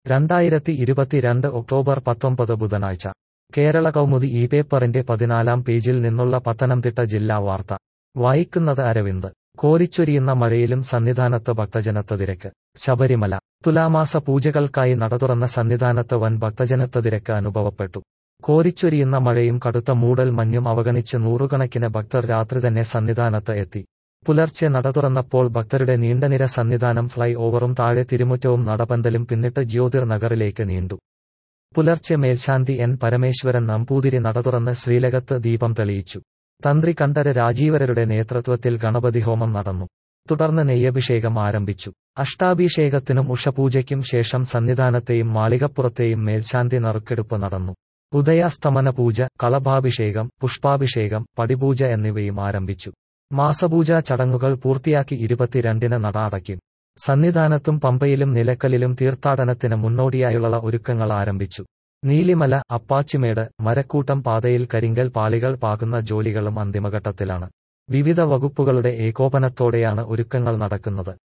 രണ്ടായിരത്തി ഇരുപത്തിരണ്ട് ഒക്ടോബർ പത്തൊമ്പത് ബുധനാഴ്ച കേരള കൗമുദി ഈ പേപ്പറിന്റെ പതിനാലാം പേജിൽ നിന്നുള്ള പത്തനംതിട്ട ജില്ലാ വാർത്ത വായിക്കുന്നത് അരവിന്ദ് കോരിച്ചൊരിയുന്ന മഴയിലും സന്നിധാനത്ത് ഭക്തജനത്ത തിരക്ക് ശബരിമല തുലാമാസ പൂജകൾക്കായി നടതുറന്ന സന്നിധാനത്ത് വൻ ഭക്തജനത്ത തിരക്ക് അനുഭവപ്പെട്ടു കോരിച്ചൊരിയുന്ന മഴയും കടുത്ത മൂടൽ മഞ്ഞും അവഗണിച്ച് നൂറുകണക്കിന് ഭക്തർ രാത്രി തന്നെ സന്നിധാനത്ത് എത്തി പുലർച്ചെ നട തുറന്നപ്പോൾ ഭക്തരുടെ നീണ്ടനിര സന്നിധാനം ഫ്ലൈ ഓവറും താഴെ തിരുമുറ്റവും നടപന്തലും പിന്നിട്ട് ജ്യോതിർ നഗറിലേക്ക് നീണ്ടു പുലർച്ചെ മേൽശാന്തി എൻ പരമേശ്വരൻ നമ്പൂതിരി നട തുറന്ന് ശ്രീലകത്ത് ദീപം തെളിയിച്ചു തന്ത്രി കണ്ഠര രാജീവരരുടെ നേതൃത്വത്തിൽ ഗണപതി ഹോമം നടന്നു തുടർന്ന് നെയ്യഭിഷേകം ആരംഭിച്ചു അഷ്ടാഭിഷേകത്തിനും ഉഷപൂജയ്ക്കും ശേഷം സന്നിധാനത്തെയും മാളികപ്പുറത്തെയും മേൽശാന്തി നറുക്കെടുപ്പ് നടന്നു ഉദയാസ്തമന പൂജ കളഭാഭിഷേകം പുഷ്പാഭിഷേകം പടിപൂജ എന്നിവയും ആരംഭിച്ചു മാസപൂജാ ചടങ്ങുകൾ പൂർത്തിയാക്കി ഇരുപത്തിരണ്ടിന് നട അടയ്ക്കും സന്നിധാനത്തും പമ്പയിലും നിലക്കലിലും തീർത്ഥാടനത്തിന് മുന്നോടിയായുള്ള ഒരുക്കങ്ങൾ ആരംഭിച്ചു നീലിമല അപ്പാച്ചിമേട് മരക്കൂട്ടം പാതയിൽ കരിങ്കൽ പാളികൾ പാകുന്ന ജോലികളും അന്തിമഘട്ടത്തിലാണ് വിവിധ വകുപ്പുകളുടെ ഏകോപനത്തോടെയാണ് ഒരുക്കങ്ങൾ നടക്കുന്നത്